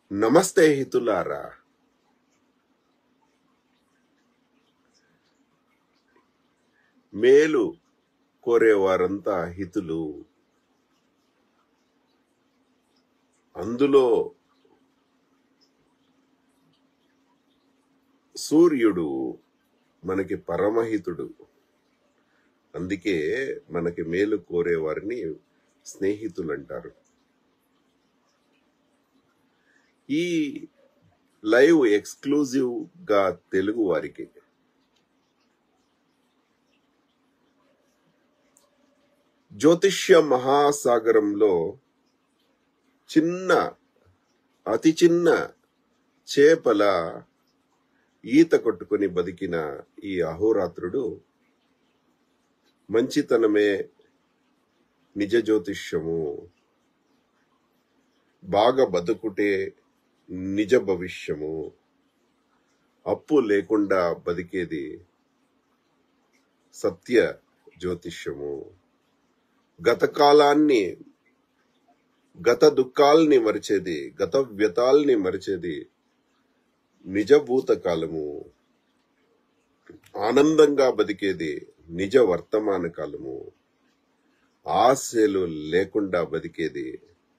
నమస్తే హితులారా మేలు కోరేవారంతా హితులు అందులో సూర్యుడు మనకి పరమహితుడు అందుకే మనకి మేలు కోరేవారిని స్నేహితులు అంటారు ఈ లైవ్ ఎక్స్క్లూజివ్ గా తెలుగు వారికి జ్యోతిష్య మహాసాగరంలో చిన్న అతి చిన్న చేపల ఈత కొట్టుకొని బతికిన ఈ అహోరాత్రుడు మంచితనమే నిజ జ్యోతిష్యము బాగా బతుకుటే నిజ భవిష్యము అప్పు లేకుండా బతికేది సత్య జ్యోతిష్యము గత కాలాన్ని గత దుఃఖాల్ని మరిచేది గత వ్యతాల్ని మరిచేది నిజభూత కాలము ఆనందంగా బతికేది నిజ వర్తమాన కాలము ఆశలు లేకుండా బతికేది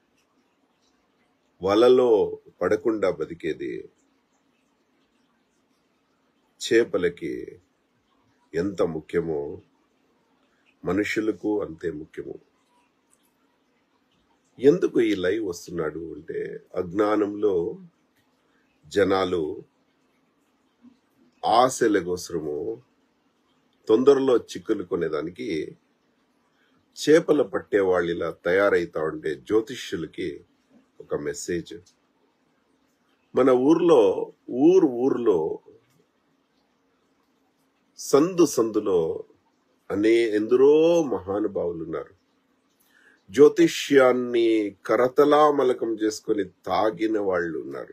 వలలో పడకుండా బతికేది చేపలకి ఎంత ముఖ్యమో మనుషులకు అంతే ముఖ్యము ఎందుకు ఈ లైవ్ వస్తున్నాడు అంటే అజ్ఞానంలో జనాలు ఆశల కోసము తొందరలో చిక్కులు కొనేదానికి చేపలు పట్టే వాళ్ళు ఇలా తయారైతా ఉంటే జ్యోతిష్యులకి ఒక మెసేజ్ మన ఊర్లో ఊరు ఊర్లో సందు సందులో అనే ఎందరో మహానుభావులు ఉన్నారు జ్యోతిష్యాన్ని కరతలామలకం చేసుకొని తాగిన వాళ్ళు ఉన్నారు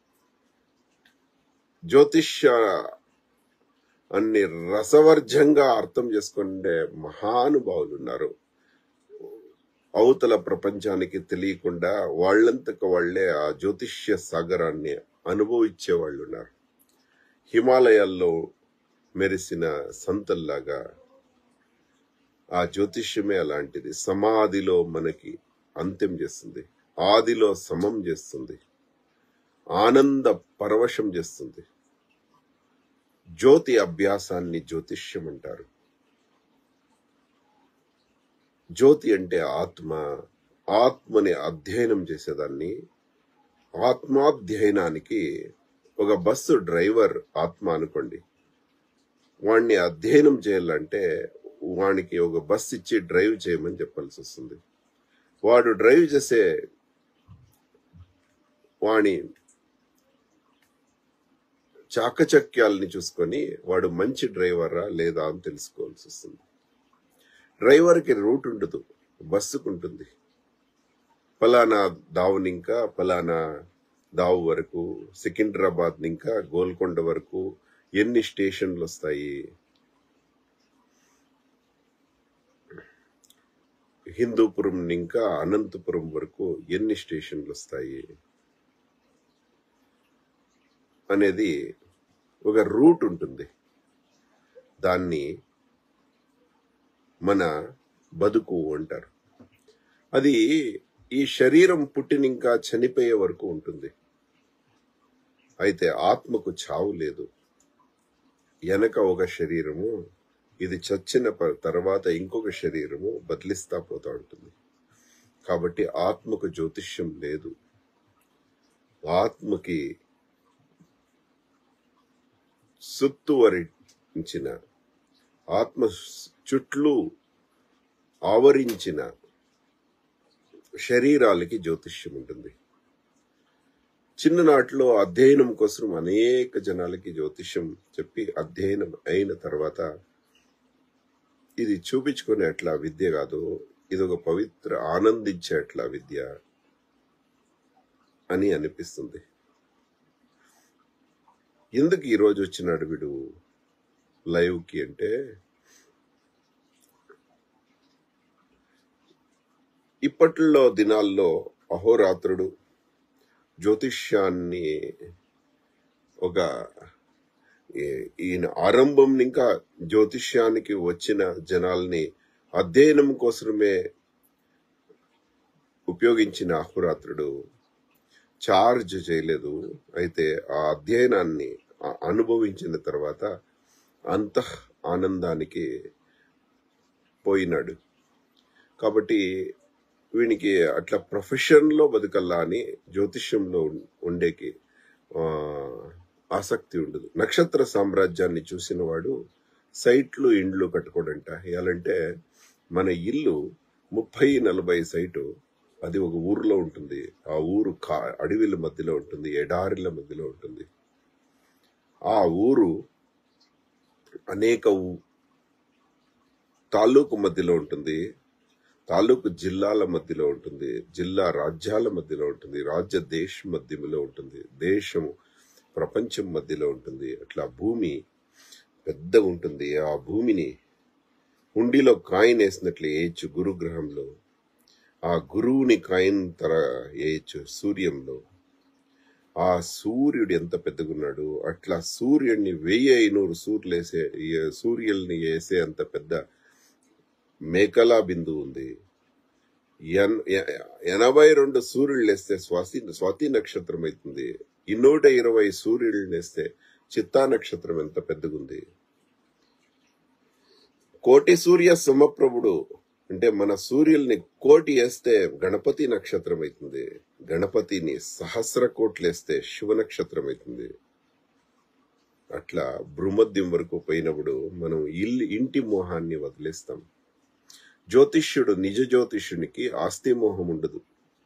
జ్యోతిష్య అన్ని రసవర్జంగా అర్థం చేసుకునే మహానుభావులు ఉన్నారు అవతల ప్రపంచానికి తెలియకుండా వాళ్ళంతకు వాళ్లే ఆ జ్యోతిష్య సాగరాన్ని అనుభవించే వాళ్ళు ఉన్నారు హిమాలయాల్లో మెరిసిన సంతల్లాగా ఆ జ్యోతిష్యమే అలాంటిది సమాధిలో మనకి అంత్యం చేస్తుంది ఆదిలో సమం చేస్తుంది ఆనంద పరవశం చేస్తుంది జ్యోతి అభ్యాసాన్ని జ్యోతిష్యం అంటారు జ్యోతి అంటే ఆత్మ ఆత్మని అధ్యయనం చేసేదాన్ని ఆత్మాధ్యయనానికి ఒక బస్సు డ్రైవర్ ఆత్మ అనుకోండి వాణ్ణి అధ్యయనం చేయాలంటే వానికి ఒక బస్ ఇచ్చి డ్రైవ్ చేయమని చెప్పాల్సి వస్తుంది వాడు డ్రైవ్ చేసే వాణి చాకచక్యాలని చూసుకొని వాడు మంచి డ్రైవరా లేదా అని తెలుసుకోవాల్సి వస్తుంది డ్రైవర్కి రూట్ ఉండదు బస్సుకు ఉంటుంది ఫలానా దావుని ఇంకా ఫలానా దావు వరకు సికింద్రాబాద్ ఇంకా గోల్కొండ వరకు ఎన్ని స్టేషన్లు వస్తాయి హిందూపురం ఇంకా అనంతపురం వరకు ఎన్ని స్టేషన్లు వస్తాయి అనేది ఒక రూట్ ఉంటుంది దాన్ని మన బతుకు అంటారు అది ఈ శరీరం పుట్టిన ఇంకా చనిపోయే వరకు ఉంటుంది అయితే ఆత్మకు చావు లేదు వెనక ఒక శరీరము ఇది చచ్చిన ప- తర్వాత ఇంకొక శరీరము బదిలిస్తా పోతా ఉంటుంది కాబట్టి ఆత్మకు జ్యోతిష్యం లేదు ఆత్మకి సుత్తువరించిన ఆత్మ చుట్లు ఆవరించిన శరీరాలకి జ్యోతిష్యం ఉంటుంది చిన్ననాటిలో అధ్యయనం కోసం అనేక జనాలకి జ్యోతిష్యం చెప్పి అధ్యయనం అయిన తర్వాత ఇది చూపించుకునే అట్లా విద్య కాదు ఇది ఒక పవిత్ర ఆనందించే అట్లా విద్య అని అనిపిస్తుంది ఎందుకు ఈ రోజు వచ్చినాడు వీడు లైవ్ కి అంటే ఇప్పట్లో దినాల్లో అహోరాత్రుడు జ్యోతిష్యాన్ని ఒక ఈ- ఈయన ఆరంభం ఇంకా జ్యోతిష్యానికి వచ్చిన జనాల్ని అధ్యయనం కోసమే ఉపయోగించిన అహురాత్రుడు చార్జ్ చేయలేదు అయితే ఆ అధ్యయనాన్ని ఆ- అనుభవించిన తర్వాత అంతః ఆనందానికి పోయినాడు కాబట్టి వీనికి అట్లా ప్రొఫెషన్ లో బతకల్లా అని జ్యోతిష్యంలో ఉం- ఉండేకి ఆ, ఆసక్తి ఉండదు నక్షత్ర సామ్రాజ్యాన్ని చూసిన వాడు సైట్లు ఇండ్లు కట్టుకోడంట ఎలాంటే మన ఇల్లు ముప్పై నలభై సైటు అది ఒక ఊర్లో ఉంటుంది ఆ ఊరు కా అడవిల మధ్యలో ఉంటుంది ఎడారిల మధ్యలో ఉంటుంది ఆ ఊరు అనేక ఊ- తాలూకు మధ్యలో ఉంటుంది తాలూకు జిల్లాల మధ్యలో ఉంటుంది జిల్లా రాజ్యాల మధ్యలో ఉంటుంది రాజ్య దేశ మధ్యలో ఉంటుంది దేశము ప్రపంచం మధ్యలో ఉంటుంది అట్లా భూమి పెద్దగా ఉంటుంది ఆ భూమిని హుండీలో కాయిన్ వేసినట్లు వేయచ్చు గురుగ్రహంలో ఆ గురువుని కాయిన్ తర వేయచ్చు సూర్యంలో ఆ సూర్యుడు ఎంత పెద్దగున్నాడు అట్లా సూర్యుడిని వెయ్యి ఐనూరు సూర్యులు వేసే ఈ సూర్యుల్ని వేసే అంత పెద్ద మేకలా బిందు ఉంది ఎన్- ఎ- ఎనభై రెండు సూర్యుళ్ళు వేస్తే స్వాతి స్వాతి నక్షత్రం అవుతుంది ఇన్నూట ఇరవై సూర్యుళ్ళు వేస్తే చిత్తా నక్షత్రం ఎంత పెద్దగుంది కోటి సూర్య సమప్రభుడు అంటే మన సూర్యుల్ని కోటి వేస్తే గణపతి నక్షత్రం అవుతుంది గణపతిని సహస్ర కోట్లు వేస్తే శివ నక్షత్రం అవుతుంది అట్లా భ్రూమధ్యం వరకు పోయినప్పుడు మనం ఇల్లు ఇంటి మోహాన్ని వదిలేస్తాం జ్యోతిష్యుడు నిజ జ్యోతిష్యునికి ఆస్తి మోహం ఉండదు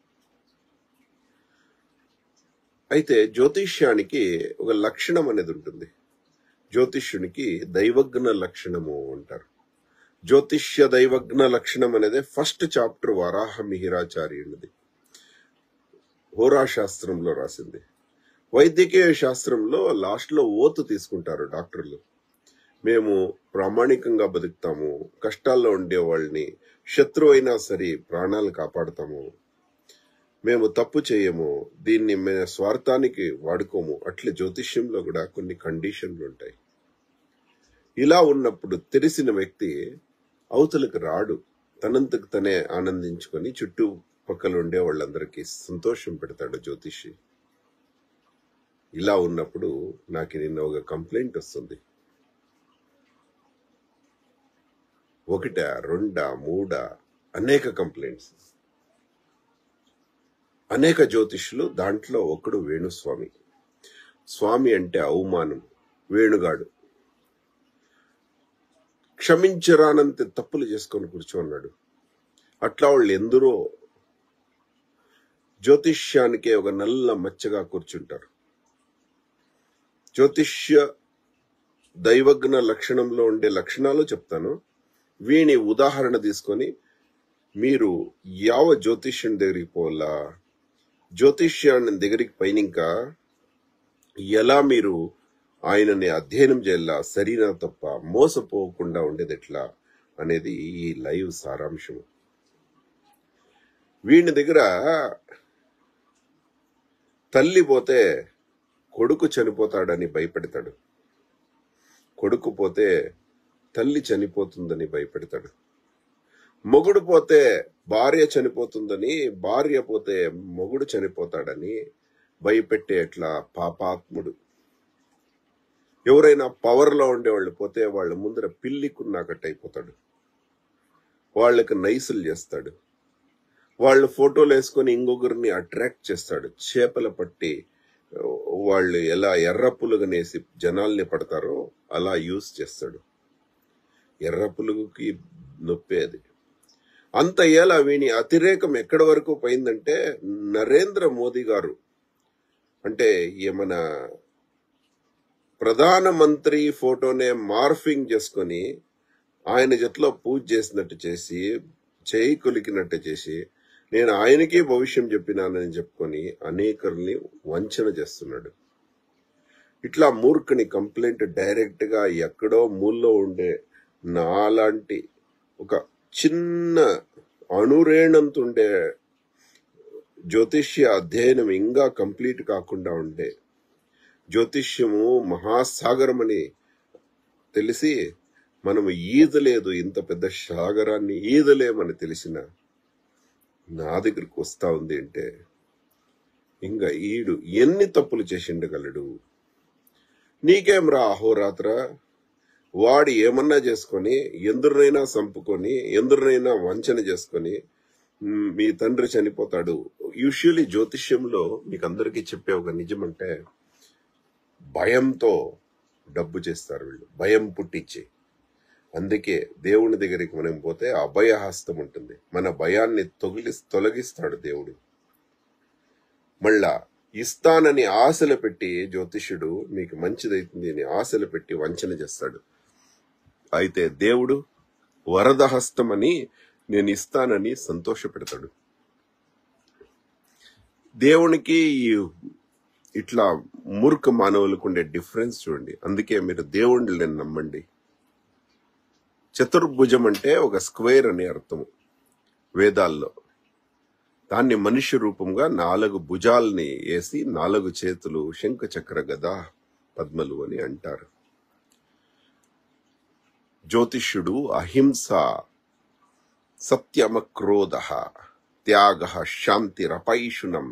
అయితే జ్యోతిష్యానికి ఒక లక్షణం అనేది ఉంటుంది జ్యోతిష్యునికి దైవజ్ఞ లక్షణము అంటారు జ్యోతిష్య దైవజ్ఞ లక్షణం అనేది ఫస్ట్ చాప్టర్ వరాహ మిహిరాచార్యునిది హోరా శాస్త్రంలో రాసింది వైద్యకీయ శాస్త్రంలో లాస్ట్ లో ఓతు తీసుకుంటారు డాక్టర్లు మేము ప్రామాణికంగా బతుకుతాము కష్టాల్లో ఉండే వాళ్ళని శత్రువు అయినా సరే ప్రాణాలు కాపాడతాము మేము తప్పు చేయము దీన్ని మేము స్వార్థానికి వాడుకోము అట్లే జ్యోతిష్యంలో కూడా కొన్ని కండిషన్లు ఉంటాయి ఇలా ఉన్నప్పుడు తెలిసిన వ్యక్తి అవతలకు రాడు తనంతకు తనే ఆనందించుకొని చుట్టుపక్కల ఉండే వాళ్ళందరికీ సంతోషం పెడతాడు జ్యోతిషి ఇలా ఉన్నప్పుడు నాకు నిన్న ఒక కంప్లైంట్ వస్తుంది ఒకట రెండా మూడా అనేక కంప్లైంట్స్ అనేక జ్యోతిష్యులు దాంట్లో ఒకడు వేణుస్వామి స్వామి అంటే అవమానం వేణుగాడు క్షమించరానంత తప్పులు చేసుకొని కూర్చోన్నాడు అట్లా వాళ్ళు ఎందరో జ్యోతిష్యానికే ఒక నల్ల మచ్చగా కూర్చుంటారు జ్యోతిష్య దైవజ్ఞ లక్షణంలో ఉండే లక్షణాలు చెప్తాను వీని ఉదాహరణ తీసుకొని మీరు యావ జ్యోతిష్యం దగ్గరికి పోలా జ్యోతిష్యాన్ని దగ్గరికి పైనింకా ఎలా మీరు ఆయనని అధ్యయనం చేయాలా సరైన తప్ప మోసపోకుండా ఉండేది ఎట్లా అనేది ఈ లైవ్ సారాంశం వీని దగ్గర తల్లి పోతే కొడుకు చనిపోతాడని భయపెడతాడు కొడుకు పోతే తల్లి చనిపోతుందని భయపెడతాడు మొగుడు పోతే భార్య చనిపోతుందని భార్య పోతే మొగుడు చనిపోతాడని భయపెట్టే అట్లా పాపాత్ముడు ఎవరైనా పవర్ లో ఉండేవాళ్ళు పోతే వాళ్ళ ముందర పిల్లికున్నాకట్టు అయిపోతాడు వాళ్ళకి నైసులు చేస్తాడు వాళ్ళు ఫోటోలు వేసుకొని ఇంకొకరిని అట్రాక్ట్ చేస్తాడు చేపల పట్టి వాళ్ళు ఎలా ఎర్ర పులుగనేసి జనాల్ని పడతారో అలా యూస్ చేస్తాడు ఎర్ర పులుగుకి నొప్పి అది అంత ఏలా వీని అతిరేకం ఎక్కడి వరకు పోయిందంటే నరేంద్ర మోదీ గారు అంటే మన ప్రధానమంత్రి ఫోటోనే మార్ఫింగ్ చేసుకొని ఆయన జట్లో పూజ చేసినట్టు చేసి చేయి కొలికినట్టు చేసి నేను ఆయనకే భవిష్యం చెప్పినానని చెప్పుకొని అనేకల్ని వంచన చేస్తున్నాడు ఇట్లా మూర్ఖని కంప్లైంట్ డైరెక్ట్ గా ఎక్కడో మూల్లో ఉండే నాలాంటి ఒక చిన్న అణురేణంత ఉండే జ్యోతిష్య అధ్యయనం ఇంకా కంప్లీట్ కాకుండా ఉంటే జ్యోతిష్యము మహాసాగరం అని తెలిసి మనము ఈదలేదు ఇంత పెద్ద సాగరాన్ని ఈదలేమని తెలిసిన నా దగ్గరికి వస్తా ఉంది అంటే ఇంకా ఈడు ఎన్ని తప్పులు చేసిండగలడు నీకేం రా అహోరాత్ర వాడు ఏమన్నా చేసుకొని ఎందరినైనా సంపుకొని ఎందరినైనా వంచన చేసుకొని మ్, మీ తండ్రి చనిపోతాడు యూజువలీ జ్యోతిష్యంలో మీకు అందరికీ చెప్పే ఒక నిజం అంటే భయంతో డబ్బు చేస్తారు వీళ్ళు భయం పుట్టించి అందుకే దేవుని దగ్గరికి మనం పోతే అభయహస్తం ఉంటుంది మన భయాన్ని తొగిలి తొలగిస్తాడు దేవుడు మళ్ళా ఇస్తానని ఆశలు పెట్టి జ్యోతిష్యుడు మీకు మంచిదైతుంది అని ఆశలు పెట్టి వంచన చేస్తాడు అయితే దేవుడు వరదహస్తం అని నేను ఇస్తానని సంతోష పెడతాడు దేవునికి ఈ ఇట్లా మూర్ఖ మానవులకు ఉండే డిఫరెన్స్ చూడండి అందుకే మీరు దేవుడిని నమ్మండి చతుర్భుజం అంటే ఒక స్క్వేర్ అని అర్థము వేదాల్లో దాన్ని మనిషి రూపంగా నాలుగు భుజాల్ని వేసి నాలుగు చేతులు శంఖ చక్ర గదా పద్మలు అని అంటారు జ్యోతిష్యుడు అహింస సత్యమ క్రోధ త్యాగ శాంతిరపైషునం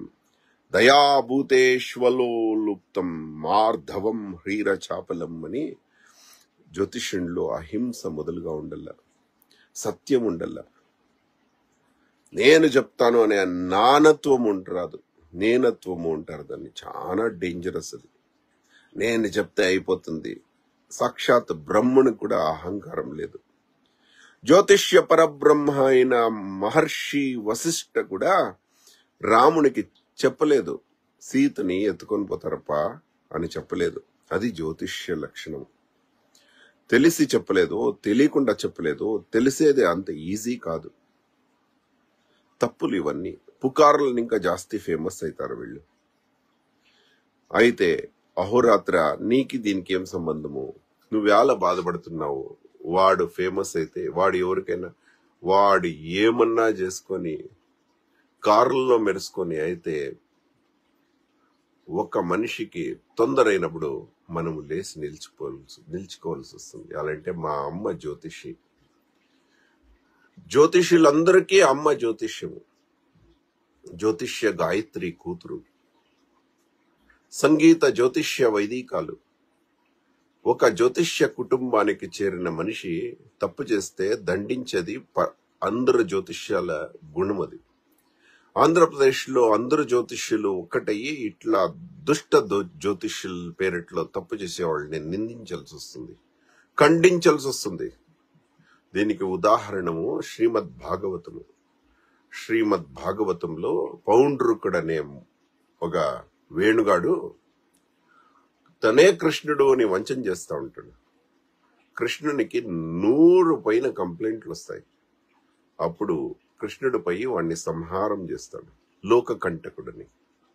దయాభూతేశ్వలోలుప్తం మార్ధవం హ్రీరచాపలం అని జ్యోతిష్యంలో అహింస మొదలుగా ఉండల్ల సత్యం ఉండల్ల నేను చెప్తాను అనే నానత్వం ఉండరాదు నేనత్వము ఉంటారు దాన్ని చాలా డేంజరస్ అది నేను చెప్తే అయిపోతుంది సాక్షాత్ బ్రహ్మను కూడా అహంకారం లేదు జ్యోతిష్య పరబ్రహ్మ అయిన మహర్షి వశిష్ఠ కూడా రామునికి చెప్పలేదు సీతని ఎత్తుకొని పోతారప్పా అని చెప్పలేదు అది జ్యోతిష్య లక్షణం తెలిసి చెప్పలేదు తెలియకుండా చెప్పలేదు తెలిసేది అంత ఈజీ కాదు తప్పులు ఇవన్నీ పుకార్లను ఇంకా జాస్తి ఫేమస్ అవుతారు వీళ్ళు అయితే అహోరాత్ర నీకి దీనికి ఏం సంబంధము నువ్వు ఎలా బాధపడుతున్నావు వాడు ఫేమస్ అయితే వాడు ఎవరికైనా వాడు ఏమన్నా చేసుకొని కారుల్లో మెరుసుకొని అయితే ఒక మనిషికి తొందరైనప్పుడు మనము లేచి నిలిచిపోవాల్సి నిలిచికోవాల్సి వస్తుంది అలాంటే మా అమ్మ జ్యోతిషి జ్యోతిష్యులందరికీ అమ్మ జ్యోతిష్యము జ్యోతిష్య గాయత్రి కూతురు సంగీత జ్యోతిష్య వైదికాలు ఒక జ్యోతిష్య కుటుంబానికి చేరిన మనిషి తప్పు చేస్తే దండించేది ప- అందరు జ్యోతిష్యాల గుణం అది ఆంధ్రప్రదేశ్ లో అందరు జ్యోతిష్యులు ఒక్కటయ్యి ఇట్లా దుష్ట దో- జ్యోతిష్యుల పేరిట్లో తప్పు చేసేవాళ్ళని నిందించాల్సి వస్తుంది ఖండించాల్సి వస్తుంది దీనికి ఉదాహరణము శ్రీమద్ భాగవతము శ్రీమద్ భాగవతంలో పౌండ్రుకుడు అనే ఒక వేణుగాడు తనే కృష్ణుడు అని వంచన చేస్తా ఉంటాడు కృష్ణునికి నూరు పైన కంప్లైంట్లు వస్తాయి అప్పుడు కృష్ణుడు పై వాణ్ణి సంహారం చేస్తాడు లోక కంటకుడని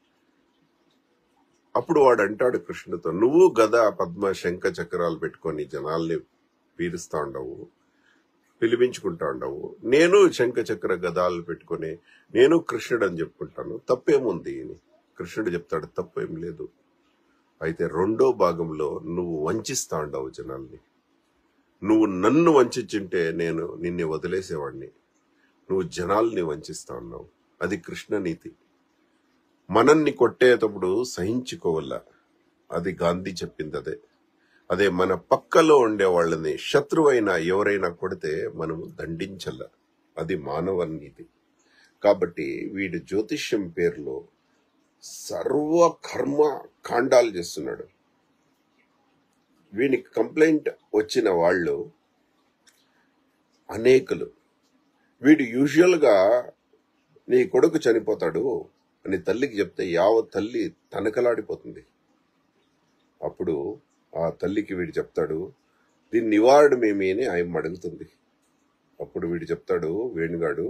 అప్పుడు వాడు అంటాడు కృష్ణుడితో నువ్వు గద పద్మ శంఖ చక్రాలు పెట్టుకొని జనాల్ని పీలుస్తా ఉండవు పిలిపించుకుంటా ఉండవు నేను శంఖ చక్ర గదాలు పెట్టుకొని నేను కృష్ణుడు అని చెప్పుకుంటాను తప్పేముంది అని కృష్ణుడు చెప్తాడు తప్పేం లేదు అయితే రెండో భాగంలో నువ్వు వంచిస్తా ఉండవు జనాల్ని నువ్వు నన్ను వంచింటే నేను నిన్ను వదిలేసేవాడిని నువ్వు జనాల్ని వంచిస్తా ఉన్నావు అది కృష్ణ నీతి మనల్ని కొట్టేటప్పుడు సహించుకోవల్ల అది గాంధీ చెప్పింది అదే అదే మన పక్కలో ఉండే వాళ్ళని శత్రువైన ఎవరైనా కొడితే మనము దండించల్ల అది మానవ నీతి కాబట్టి వీడు జ్యోతిష్యం పేరులో సర్వ కర్మ కాండాలు చేస్తున్నాడు వీనికి కంప్లైంట్ వచ్చిన వాళ్ళు అనేకులు వీడు యూజువల్ గా నీ కొడుకు చనిపోతాడు అని తల్లికి చెప్తే యావ తల్లి తనకలాడిపోతుంది అప్పుడు ఆ తల్లికి వీడు చెప్తాడు దీని నివారణమేమి అని ఆయన అడుగుతుంది అప్పుడు వీడు చెప్తాడు వేణుగాడు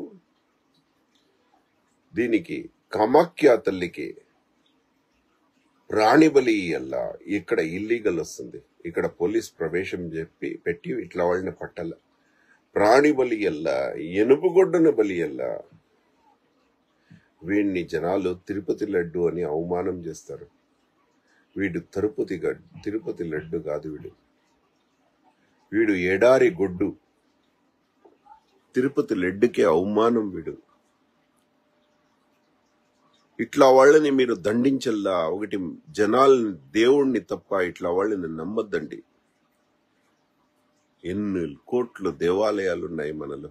దీనికి కామాఖ్య తల్లికి ప్రాణి బలి అల్లా ఇక్కడ ఇల్లీగల్ వస్తుంది ఇక్కడ పోలీస్ ప్రవేశం చెప్పి పెట్టి ఇట్లా వాళ్ళని పట్టాల ప్రాణి బలి అల్లా ఎనుపుగొడ్డన బలి అల్లా వీడిని జనాలు తిరుపతి లడ్డు అని అవమానం చేస్తారు వీడు తిరుపతి గడ్ తిరుపతి లడ్డు కాదు వీడు వీడు ఎడారి గొడ్డు తిరుపతి లడ్డుకే అవమానం వీడు ఇట్లా వాళ్ళని మీరు దండించల్లా ఒకటి జనాల్ని దేవుణ్ణి తప్ప ఇట్లా వాళ్ళని నమ్మద్దండి ఎన్ని కోట్లు దేవాలయాలు ఉన్నాయి మనలో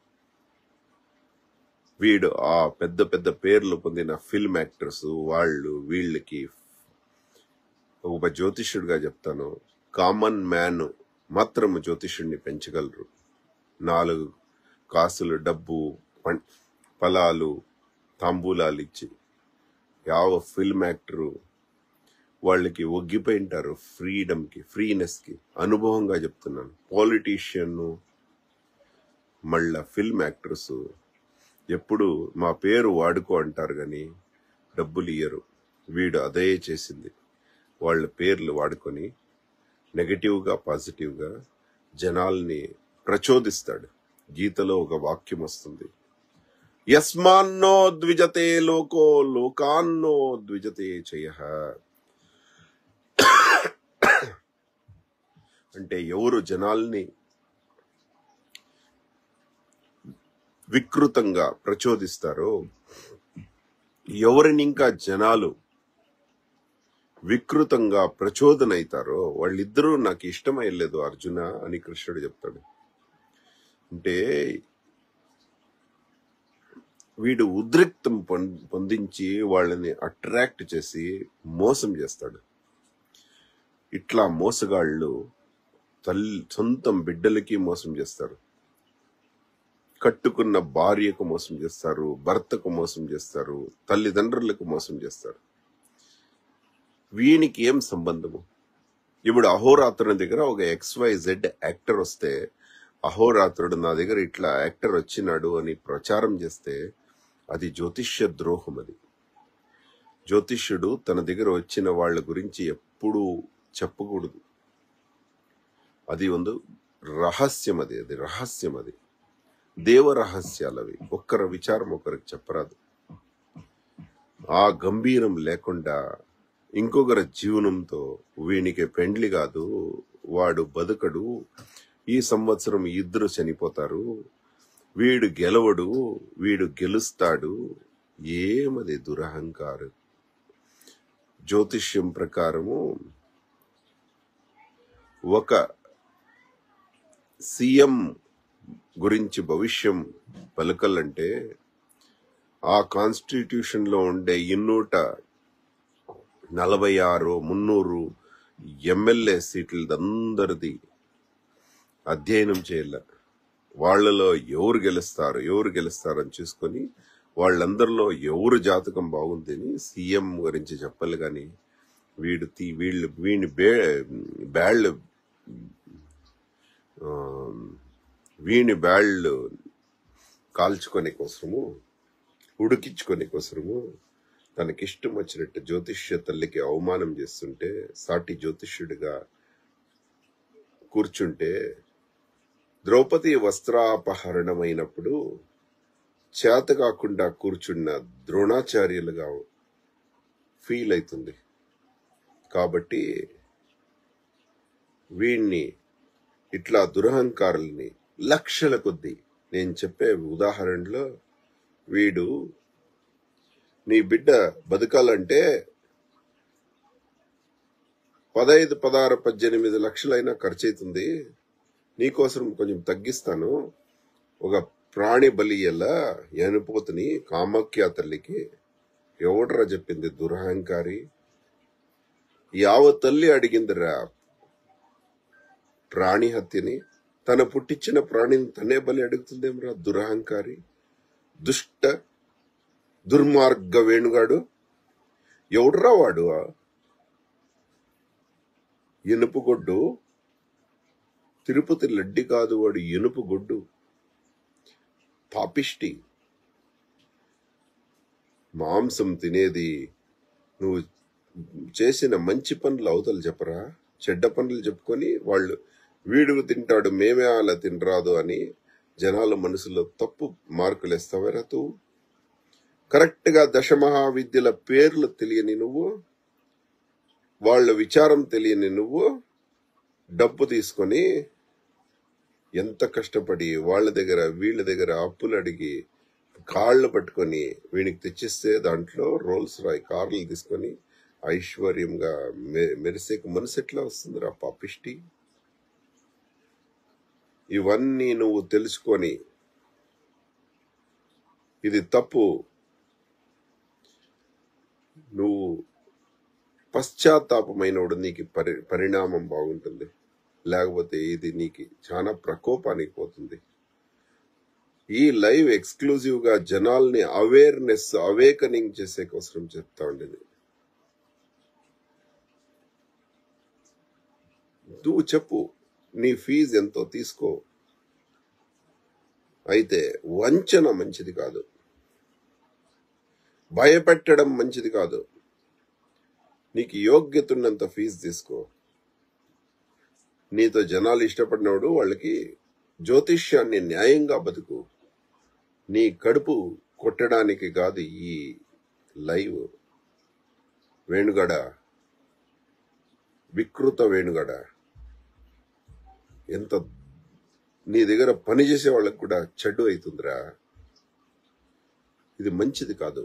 వీడు ఆ పెద్ద పెద్ద పేర్లు పొందిన ఫిల్మ్ యాక్టర్స్ వాళ్ళు వీళ్ళకి ఒక జ్యోతిష్యుడిగా చెప్తాను కామన్ మ్యాన్ మాత్రము జ్యోతిష్యుడిని పెంచగలరు నాలుగు కాసులు డబ్బు పం- ఫలాలు తాంబూలాలు ఇచ్చి యావ ఫిల్మ్ యాక్టరు వాళ్ళకి ఒగ్గిపోయింటారు ఫ్రీడమ్ కి ఫ్రీనెస్ కి అనుభవంగా చెప్తున్నాను పాలిటీషియన్ మళ్ళా ఫిల్మ్ యాక్టర్స్ ఎప్పుడు మా పేరు వాడుకో అంటారు కానీ డబ్బులు ఇయ్యరు వీడు అదే చేసింది వాళ్ళ పేర్లు వాడుకొని నెగటివ్గా పాజిటివ్గా జనాల్ని ప్రచోదిస్తాడు గీతలో ఒక వాక్యం వస్తుంది యస్మాన్నో ద్విజతే లోకో లోకాన్నో ద్విజతే చయ అంటే ఎవరు జనాల్ని వికృతంగా ప్రచోదిస్తారో ఎవరిని ఇంకా జనాలు వికృతంగా ప్రచోదనైతారో వాళ్ళిద్దరూ నాకు ఇష్టమయ్యలేదు అర్జున అని కృష్ణుడు చెప్తాడు అంటే వీడు ఉద్రిక్తం పొం- పొందించి వాళ్ళని అట్రాక్ట్ చేసి మోసం చేస్తాడు ఇట్లా మోసగాళ్ళు తల్లి సొంతం బిడ్డలకి మోసం చేస్తారు కట్టుకున్న భార్యకు మోసం చేస్తారు భర్తకు మోసం చేస్తారు తల్లిదండ్రులకు మోసం చేస్తారు వీనికి ఏం సంబంధము ఇప్పుడు అహోరాత్రుని దగ్గర ఒక ఎక్స్వై జెడ్ యాక్టర్ వస్తే అహోరాత్రుడు నా దగ్గర ఇట్లా యాక్టర్ వచ్చినాడు అని ప్రచారం చేస్తే అది జ్యోతిష్య ద్రోహం అది జ్యోతిష్యుడు తన దగ్గర వచ్చిన వాళ్ళ గురించి ఎప్పుడూ చెప్పకూడదు అది ಒಂದು రహస్యం అది అది రహస్యం అది దేవ రహస్యాలు అవి ఒక్కరి విచారం ఒకరికి చెప్పరాదు ఆ గంభీరం లేకుండా ఇంకొకరి జీవనంతో వీనికి పెండ్లి కాదు వాడు బతుకడు ఈ సంవత్సరం ఇద్దరు చనిపోతారు వీడు గెలవడు వీడు గెలుస్తాడు ఏమది దురహంకారం జ్యోతిష్యం ప్రకారము ఒక సీఎం గురించి భవిష్యం పలకలంటే ఆ కాన్స్టిట్యూషన్ లో ఉండే ఇన్నూట నలభై ఆరు మున్నూరు ఎమ్మెల్యే సీట్లదందరిది అధ్యయనం చేయాల వాళ్ళలో ఎవరు గెలుస్తారు ఎవరు గెలుస్తారు అని చూసుకొని వాళ్ళందరిలో ఎవరు జాతకం బాగుందని సీఎం గురించి చెప్పాలి కానీ వీడు తీ- వీళ్ళు వీని బే బ్యాళ్ళు ఆ, వీని బ్యాళ్ళు కాల్చుకొని కోసము ఉడికించుకొని కోసము తనకిష్టం వచ్చినట్టు జ్యోతిష్య తల్లికి అవమానం చేస్తుంటే సాటి జ్యోతిష్యుడిగా కూర్చుంటే ద్రౌపది వస్త్రాపహరణమైనప్పుడు చేత కాకుండా కూర్చున్న ద్రోణాచార్యులుగా ఫీల్ అవుతుంది కాబట్టి వీణ్ణి ఇట్లా దురహంకారుల్ని లక్షల కొద్దీ నేను చెప్పే ఉదాహరణలో వీడు నీ బిడ్డ బతకాలంటే పదహైదు పదహారు పద్దెనిమిది లక్షలైనా ఖర్చు అవుతుంది నీకోసం కొంచెం తగ్గిస్తాను ఒక ప్రాణి బలి ఎలా ఎనుపోతుని కామాఖ్య తల్లికి ఎవడ్రా చెప్పింది దురహంకారి యావ తల్లి అడిగిందిరా ప్రాణి హత్యని తన పుట్టించిన ప్రాణిని తనే బలి అడుగుతుందేమ్రా దురహంకారి దుష్ట దుర్మార్గ వేణుగాడు ఎవడ్రా వాడు ఎనుపు గొడ్డు తిరుపతి లడ్డి కాదు వాడు ఎనుపు గొడ్డు పాపిష్టి మాంసం తినేది నువ్వు చేసిన మంచి పనులు అవతలు చెప్పరా చెడ్డ పనులు చెప్పుకొని వాళ్ళు వీడు తింటాడు మేమే అలా తినరాదు అని జనాల మనసులో తప్పు మార్కులు వేస్తావరా తూ కరెక్ట్ గా దశమహావిద్యల పేర్లు తెలియని నువ్వు వాళ్ళ విచారం తెలియని నువ్వు డబ్బు తీసుకొని ఎంత కష్టపడి వాళ్ళ దగ్గర వీళ్ళ దగ్గర అప్పులు అడిగి కాళ్ళు పట్టుకొని వీనికి తెచ్చిస్తే దాంట్లో రోల్స్ రాయ్ కార్లు తీసుకొని ఐశ్వర్యంగా మె- మెరిసే మనసు ఎట్లా వస్తుంది రా పాపిష్టి ఇవన్నీ నువ్వు తెలుసుకొని ఇది తప్పు నువ్వు పశ్చాత్తాపమైనప్పుడు నీకు పరి పరిణామం బాగుంటుంది లేకపోతే ఇది నీకు చాలా ప్రకోపానికి పోతుంది ఈ లైవ్ ఎక్స్క్లూజివ్ గా జనాల్ని అవేర్నెస్ అవేకనింగ్ చేసే కోసం చెప్తా ఉండేది నువ్వు చెప్పు నీ ఫీజు ఎంతో తీసుకో అయితే వంచన మంచిది కాదు భయపెట్టడం మంచిది కాదు నీకు యోగ్యత ఉన్నంత ఫీజు తీసుకో నీతో జనాలు ఇష్టపడినోడు వాళ్ళకి జ్యోతిష్యాన్ని న్యాయంగా బతుకు నీ కడుపు కొట్టడానికి కాదు ఈ లైవ్ వేణుగడ వికృత వేణుగడ ఎంత నీ దగ్గర పని చేసే వాళ్ళకి కూడా చెడ్డు అవుతుందిరా ఇది మంచిది కాదు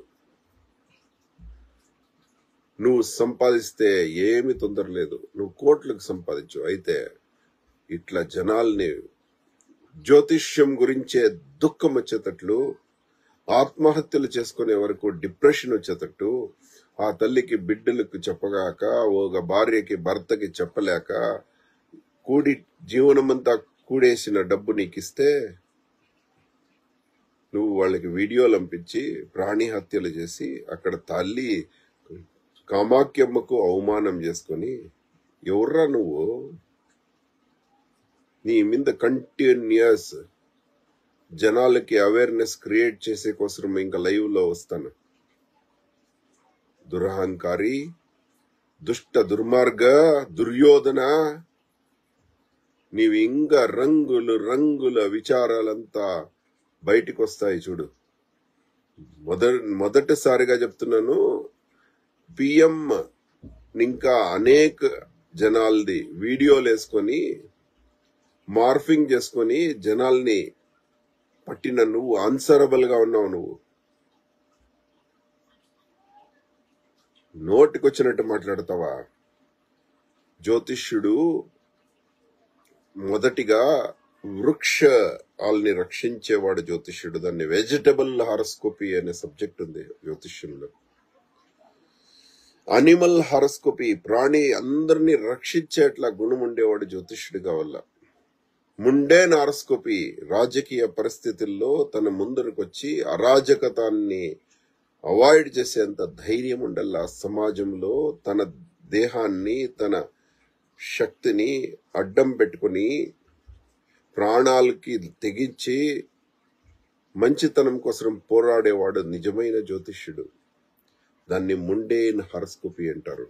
నువ్వు సంపాదిస్తే ఏమి తొందర లేదు నువ్వు కోట్లకు సంపాదించు అయితే ఇట్లా జనాల్ని జ్యోతిష్యం గురించే దుఃఖం వచ్చేటట్లు ఆత్మహత్యలు చేసుకునే వరకు డిప్రెషన్ వచ్చేటట్టు ఆ తల్లికి బిడ్డలకు చెప్పగాక ఒక భార్యకి భర్తకి చెప్పలేక కూడి జీవనమంతా కూడేసిన డబ్బు నీకు ఇస్తే నువ్వు వాళ్ళకి వీడియోలు పంపించి ప్రాణి హత్యలు చేసి అక్కడ తల్లి కామాఖ్యమ్మకు అవమానం చేసుకొని ఎవర్రా నువ్వు నీ మీద కంటిన్యూస్ జనాలకి అవేర్నెస్ క్రియేట్ చేసే కోసం ఇంకా లైవ్ లో వస్తాను దురహంకారి దుష్ట దుర్మార్గ దుర్యోధన నీవి ఇంకా రంగులు రంగుల విచారాలంతా బయటికి వస్తాయి చూడు మొద మొదటిసారిగా చెప్తున్నాను పిఎం ఇంకా అనేక జనాల్ది వీడియోలు వేసుకొని మార్ఫింగ్ చేసుకొని జనాల్ని పట్టిన నువ్వు ఆన్సరబుల్ గా ఉన్నావు నువ్వు నోటికొచ్చినట్టు మాట్లాడతావా జ్యోతిష్యుడు మొదటిగా వృక్ష వాళ్ళని రక్షించేవాడు జ్యోతిష్యుడు దాన్ని వెజిటబుల్ హారస్కోపీ అనే సబ్జెక్ట్ ఉంది జ్యోతిష్యంలో అనిమల్ హారస్కోపీ ప్రాణి అందరినీ రక్షించేట్లా గుణం ఉండేవాడు జ్యోతిష్యుడు కావాల ముండేన్ హారస్కోపీ రాజకీయ పరిస్థితుల్లో తన ముందరకొచ్చి అరాజకతాన్ని అవాయిడ్ చేసేంత ధైర్యం ఉండాల సమాజంలో తన దేహాన్ని తన శక్తిని అడ్డం పెట్టుకుని ప్రాణాలకి తెగించి మంచితనం కోసం పోరాడేవాడు నిజమైన జ్యోతిష్యుడు దాన్ని ముండేన్ హారస్కోపీ అంటారు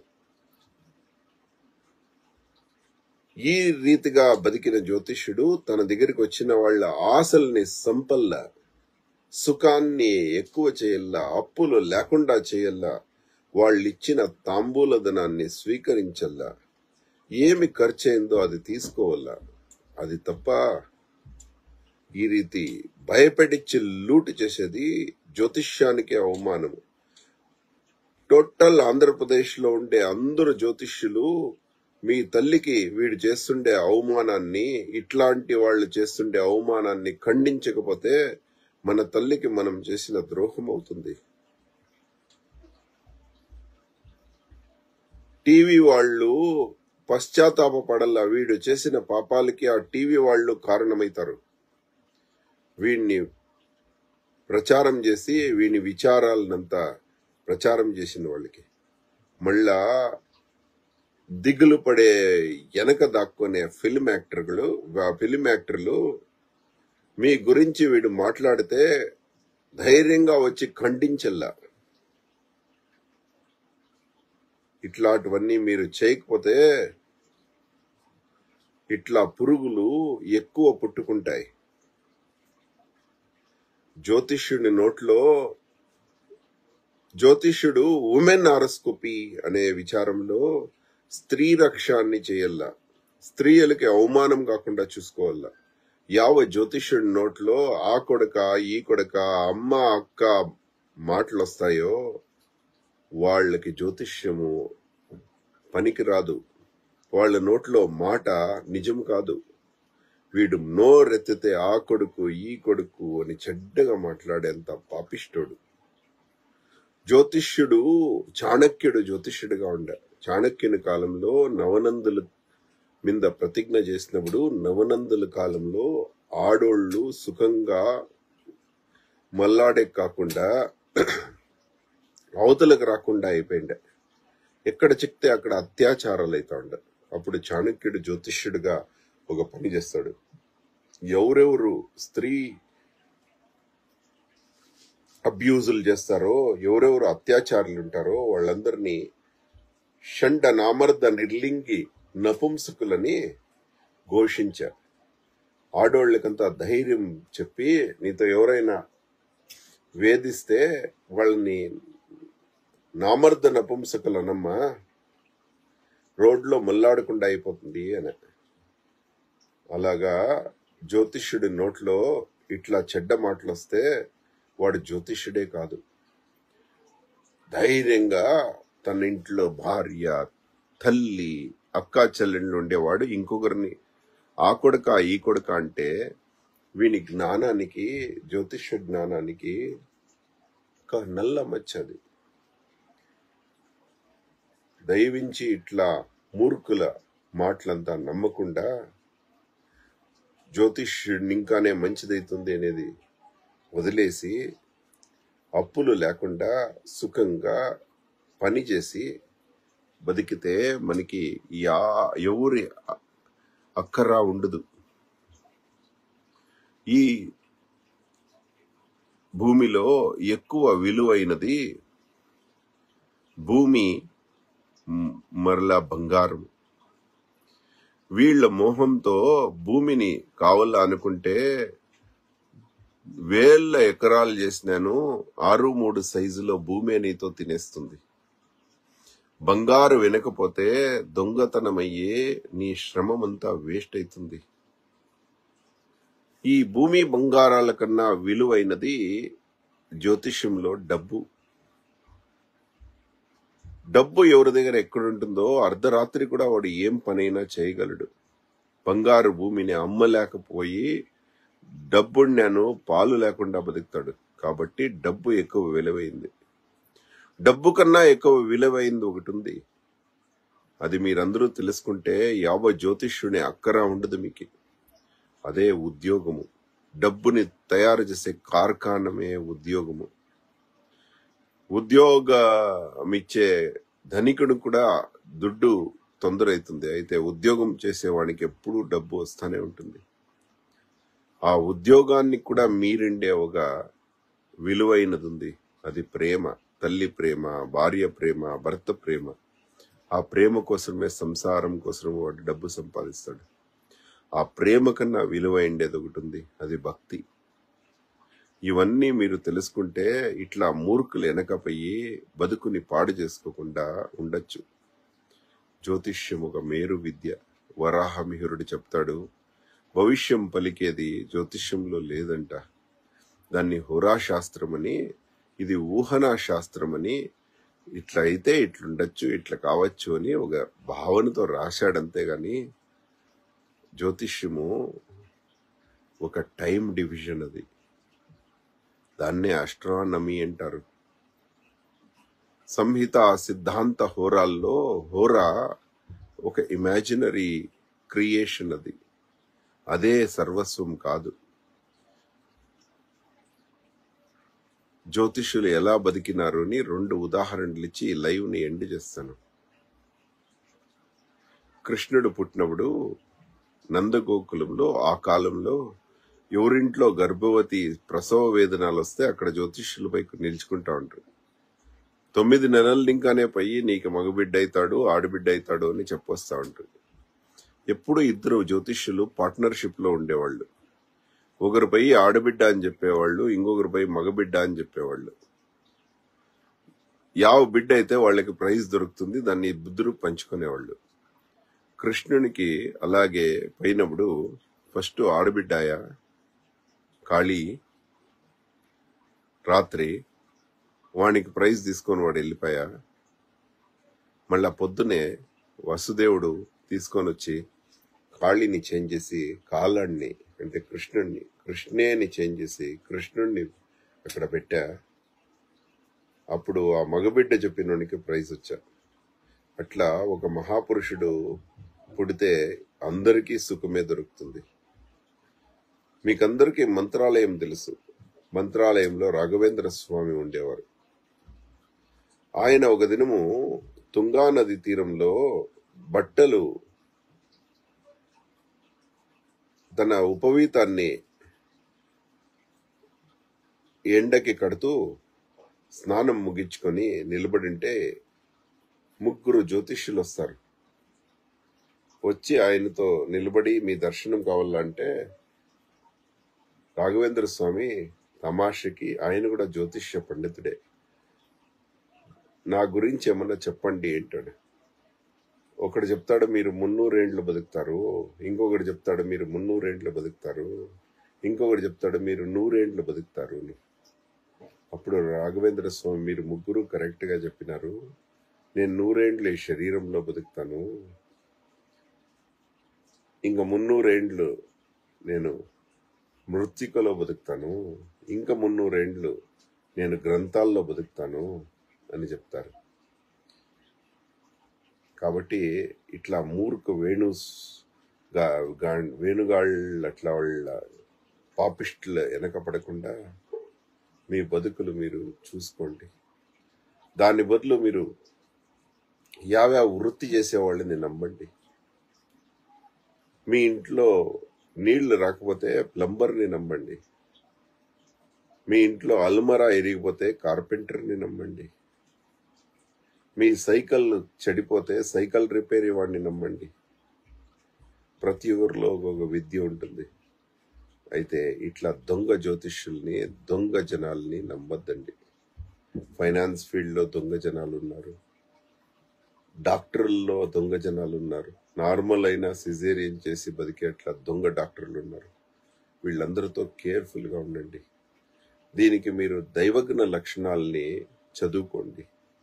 ఈ రీతిగా బతికిన జ్యోతిష్యుడు తన దగ్గరికి వచ్చిన వాళ్ళ ఆశల్ని సంపల్ల సుఖాన్ని ఎక్కువ చేయల్లా అప్పులు లేకుండా చేయల్లా వాళ్ళిచ్చిన తాంబూల ధనాన్ని స్వీకరించల్లా ఏమి ఖర్చయిందో అది తీసుకోవాలా అది తప్ప ఈ రీతి భయపెట్టించి లూటు చేసేది జ్యోతిష్యానికి అవమానము టోటల్ ఆంధ్రప్రదేశ్ లో ఉండే అందరు జ్యోతిష్యులు మీ తల్లికి వీడు చేస్తుండే అవమానాన్ని ఇట్లాంటి వాళ్ళు చేస్తుండే అవమానాన్ని ఖండించకపోతే మన తల్లికి మనం చేసిన ద్రోహం అవుతుంది టీవీ వాళ్ళు పశ్చాత్తాప పడల్లా వీడు చేసిన పాపాలకి ఆ టీవీ వాళ్ళు కారణమవుతారు వీడిని ప్రచారం చేసి వీని విచారాలనంతా ప్రచారం చేసిన వాళ్ళకి మళ్ళా దిగులు పడే వెనక దాక్కునే ఫిల్మ్ యాక్టర్లు ఆ ఫిల్మ్ యాక్టర్లు మీ గురించి వీడు మాట్లాడితే ధైర్యంగా వచ్చి ఖండించల్లా ఇట్లాంటివన్నీ మీరు చేయకపోతే ఇట్లా పురుగులు ఎక్కువ పుట్టుకుంటాయి జ్యోతిష్యుని నోట్లో జ్యోతిష్యుడు ఉమెన్ ఆరస్కోపీ అనే విచారంలో స్త్రీ రక్షాన్ని చేయల్లా స్త్రీలకి అవమానం కాకుండా చూసుకోవాలా యావ జ్యోతిష్యుడి నోట్లో ఆ కొడక ఈ కొడక అమ్మ అక్క మాటలు వస్తాయో వాళ్ళకి జ్యోతిష్యము పనికి రాదు వాళ్ళ నోట్లో మాట నిజం కాదు వీడు నోరెత్తితే ఆ కొడుకు ఈ కొడుకు అని చెడ్డగా మాట్లాడేంత పాపిష్టోడు జ్యోతిష్యుడు చాణక్యుడు జ్యోతిష్యుడిగా ఉండ చాణక్యుని కాలంలో నవనందుల మీద ప్రతిజ్ఞ చేసినప్పుడు నవనందుల కాలంలో ఆడోళ్ళు సుఖంగా మల్లాడే కాకుండా అవతలకు రాకుండా అయిపోయిండే ఎక్కడ చెప్తే అక్కడ అత్యాచారాలు అవుతా ఉండ అప్పుడు చాణక్యుడు జ్యోతిష్యుడిగా ఒక పని చేస్తాడు ఎవరెవరు స్త్రీ అబ్యూజులు చేస్తారో ఎవరెవరు అత్యాచారులు ఉంటారో వాళ్ళందరినీ షండ నామర్ద నిర్లింగి నపుంసకులని ఘోషించారు ఆడోళ్ళకంతా ధైర్యం చెప్పి నీతో ఎవరైనా వేధిస్తే వాళ్ళని నామర్ద నపుంసకులనమ్మా రోడ్లో మల్లాడకుండా అయిపోతుంది అని అలాగా జ్యోతిష్యుడి నోట్లో ఇట్లా చెడ్డ మాటలు వస్తే వాడు జ్యోతిష్యుడే కాదు ధైర్యంగా తన ఇంట్లో భార్య తల్లి అక్కా చెల్లెళ్ళు ఉండేవాడు ఇంకొకరిని ఆ కొడుక ఈ కొడుక అంటే వీని జ్ఞానానికి జ్యోతిష్య జ్ఞానానికి ఒక నల్ల మచ్చది దయవించి ఇట్లా మూర్ఖుల మాటలంతా నమ్మకుండా జ్యోతిష్యుడిని ఇంకానే మంచిదైతుంది అనేది వదిలేసి అప్పులు లేకుండా సుఖంగా పని చేసి బతికితే మనకి యా ఎవరి అక్కరా ఉండదు ఈ భూమిలో ఎక్కువ విలువైనది భూమి మ్, మరలా బంగారం వీళ్ళ మోహంతో భూమిని కావాలా అనుకుంటే వేల ఎకరాలు చేసినాను ఆరు మూడు సైజులో భూమి నీతో తినేస్తుంది బంగారు వినకపోతే దొంగతనమయ్యే నీ శ్రమమంతా వేస్ట్ అవుతుంది ఈ భూమి బంగారాల కన్నా విలువైనది జ్యోతిష్యంలో డబ్బు డబ్బు ఎవరి దగ్గర ఎక్కడుంటుందో అర్ధరాత్రి కూడా వాడు ఏం పనైనా చేయగలడు బంగారు భూమిని అమ్మలేకపోయి డబ్బుని నేను పాలు లేకుండా బతుకుతాడు కాబట్టి డబ్బు ఎక్కువ విలువైంది డబ్బు కన్నా ఎక్కువ విలువైంది ఒకటి ఉంది అది మీరందరూ తెలుసుకుంటే యావ జ్యోతిష్యుని అక్కర ఉండదు మీకు అదే ఉద్యోగము డబ్బుని తయారు చేసే కార్ఖానమే ఉద్యోగము ఉద్యోగం ఇచ్చే ధనికుడు కూడా దుడ్డు తొందర అవుతుంది అయితే ఉద్యోగం చేసేవాడికి ఎప్పుడూ డబ్బు వస్తానే ఉంటుంది ఆ ఉద్యోగాన్ని కూడా మీరిండే ఒక విలువైనది ఉంది అది ప్రేమ తల్లి ప్రేమ భార్య ప్రేమ భర్త ప్రేమ ఆ ప్రేమ కోసమే సంసారం కోసం వాడు డబ్బు సంపాదిస్తాడు ఆ ప్రేమ కన్నా విలువైండేది ఒకటి ఉంది అది భక్తి ఇవన్నీ మీరు తెలుసుకుంటే ఇట్లా మూర్ఖులు వెనకపోయి బతుకుని పాడు చేసుకోకుండా ఉండొచ్చు జ్యోతిష్యం ఒక మేరు విద్య వరాహమిహిరుడు చెప్తాడు భవిష్యం పలికేది జ్యోతిష్యంలో లేదంట దాన్ని హురా శాస్త్రమని ఇది ఊహనా శాస్త్రమని ఇట్లా అయితే ఇట్లుండొచ్చు ఇట్లా కావచ్చు అని ఒక భావనతో రాశాడంతే గాని జ్యోతిష్యము ఒక టైం డివిజన్ అది దాన్నే అస్ట్రానమీ అంటారు సంహిత సిద్ధాంత హోరాల్లో హోరా ఒక ఇమాజినరీ క్రియేషన్ అది అదే సర్వస్వం కాదు జ్యోతిష్యులు ఎలా బతికినారు అని రెండు ఉదాహరణలు ఇచ్చి ఈ లైవ్ ని ఎండ్ చేస్తాను కృష్ణుడు పుట్టినప్పుడు నందగోకులంలో ఆ కాలంలో ఎవరింట్లో గర్భవతి ప్రసవ వేదనాలు వస్తే అక్కడ జ్యోతిష్యులపై నిలుచుకుంటా ఉంటారు తొమ్మిది నెలలు ఇంకానే పోయి నీకు మగబిడ్డ అవుతాడు ఆడబిడ్డ అవుతాడు అని చెప్పొస్తా ఉంటారు ఎప్పుడు ఇద్దరు జ్యోతిష్యులు పార్ట్నర్షిప్ లో ఉండేవాళ్ళు ఒకరిపై ఆడబిడ్డ అని చెప్పేవాళ్ళు ఇంకొకరిపై మగబిడ్డ అని చెప్పేవాళ్ళు యావ బిడ్డ అయితే వాళ్ళకి ప్రైజ్ దొరుకుతుంది దాన్ని బుద్ధుడు పంచుకునేవాళ్ళు కృష్ణునికి అలాగే పోయినప్పుడు ఫస్ట్ ఆడబిడ్డాయ కాళీ రాత్రి వానికి ప్రైజ్ తీసుకొని వాడు వెళ్ళిపోయా మళ్ళా పొద్దునే వసుదేవుడు తీసుకొని వచ్చి కాళీని చేంజ్ చేసి కాలాన్ని అంటే కృష్ణుడిని కృష్ణేని చేంజ్ చేసి కృష్ణుడిని అక్కడ పెట్టా అప్పుడు ఆ మగబిడ్డ చెప్పినోనికి ప్రైజ్ వచ్చా అట్లా ఒక మహాపురుషుడు పుడితే అందరికీ సుఖమే దొరుకుతుంది మీకందరికీ మంత్రాలయం తెలుసు మంత్రాలయంలో రాఘవేంద్ర స్వామి ఉండేవారు ఆయన ఒక దినము తుంగా నది తీరంలో బట్టలు తన ఉపవీతాన్ని ఎండకి కడుతూ స్నానం ముగించుకొని నిలబడింటే ముగ్గురు జ్యోతిష్యులు వస్తారు వచ్చి ఆయనతో నిలబడి మీ దర్శనం కావాలంటే రాఘవేంద్ర స్వామి తమాషకి ఆయన కూడా జ్యోతిష్య పండితుడే నా గురించి ఏమన్నా చెప్పండి అంటాడు ఒకడు చెప్తాడు మీరు మున్నూరేండ్లు బతుకుతారు ఇంకొకటి చెప్తాడు మీరు మున్నూరేండ్లు బతుకుతారు ఇంకొకటి చెప్తాడు మీరు నూరేండ్లు బతుకుతారు అని. అప్పుడు రాఘవేంద్ర స్వామి మీరు ముగ్గురు కరెక్ట్ గా చెప్పినారు నేను నూరేండ్లు ఈ శరీరంలో బతుకుతాను ఇంకా మున్నూరేండ్లు నేను మృత్తికలో బతుకుతాను ఇంకా మున్నూరేండ్లు నేను గ్రంథాల్లో బతుకుతాను అని చెప్తారు కాబట్టి ఇట్లా మూర్ఖ వేణుస్ గా- గా- వేణుగాళ్ళు అట్లా వాళ్ళ పాపిస్టులు వెనకపడకుండా మీ బతుకులు మీరు చూసుకోండి దాని బదులు మీరు యావ్యావ వృత్తి చేసేవాళ్ళని నమ్మండి మీ ఇంట్లో నీళ్లు రాకపోతే ప్లంబర్ని నమ్మండి మీ ఇంట్లో అల్మరా ఎరిగిపోతే కార్పెంటర్ని నమ్మండి మీ సైకిల్ చెడిపోతే సైకిల్ రిపేర్ వాడిని నమ్మండి ప్రతి ఊరిలో ఒక విద్య ఉంటుంది అయితే ఇట్లా దొంగ జ్యోతిష్యుల్ని దొంగ జనాల్ని నమ్మద్దండి ఫైనాన్స్ ఫీల్డ్ లో దొంగ జనాలు ఉన్నారు డాక్టర్లలో దొంగ జనాలు ఉన్నారు నార్మల్ అయినా సిజేరియన్ చేసి బతికే అట్లా దొంగ డాక్టర్లు ఉన్నారు వీళ్ళందరితో కేర్ఫుల్ గా ఉండండి దీనికి మీరు దైవజ్ఞ లక్షణాలని చదువుకోండి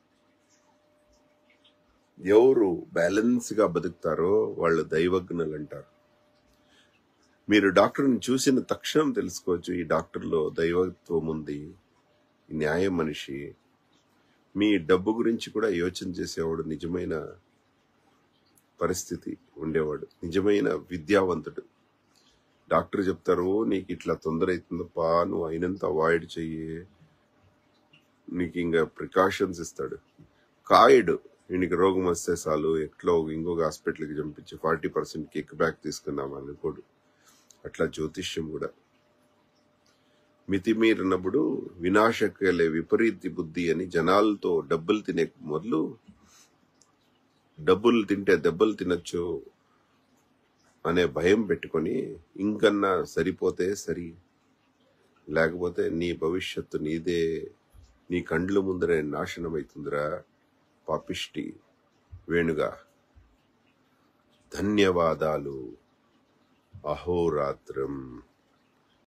ఎవరు బ్యాలెన్స్ గా బతుకుతారో వాళ్ళు దైవజ్ఞులు అంటారు మీరు డాక్టర్ని చూసిన తక్షణం తెలుసుకోవచ్చు ఈ డాక్టర్లో దైవత్వం ఉంది ఈ న్యాయ మనిషి మీ డబ్బు గురించి కూడా యోచన చేసేవాడు నిజమైన పరిస్థితి ఉండేవాడు నిజమైన విద్యావంతుడు డాక్టర్ చెప్తారు నీకు ఇట్లా తొందర అవుతుందప్పా నువ్వు అయినంత అవాయిడ్ చెయ్యి నీకు ఇంకా ప్రికాషన్స్ ఇస్తాడు కాయడు వీనికి రోగం వస్తే చాలు ఎట్లో ఇంకొక హాస్పిటల్కి చంపించి ఫార్టీ పర్సెంట్ కిక్ బ్యాక్ తీసుకుందాం అనుకోడు అట్లా జ్యోతిష్యం కూడా మితిమీరినప్పుడు వినాశకలే విపరీతి బుద్ధి అని జనాలతో డబ్బులు తినే మొదలు డబ్బులు తింటే దెబ్బలు తినొచ్చు అనే భయం పెట్టుకొని ఇంకన్నా సరిపోతే సరి లేకపోతే నీ భవిష్యత్తు నీదే నీ కండ్ల ముందరే నాశనం అవుతుందిరా పాపిష్టి వేణుగా ధన్యవాదాలు అహోరాత్రం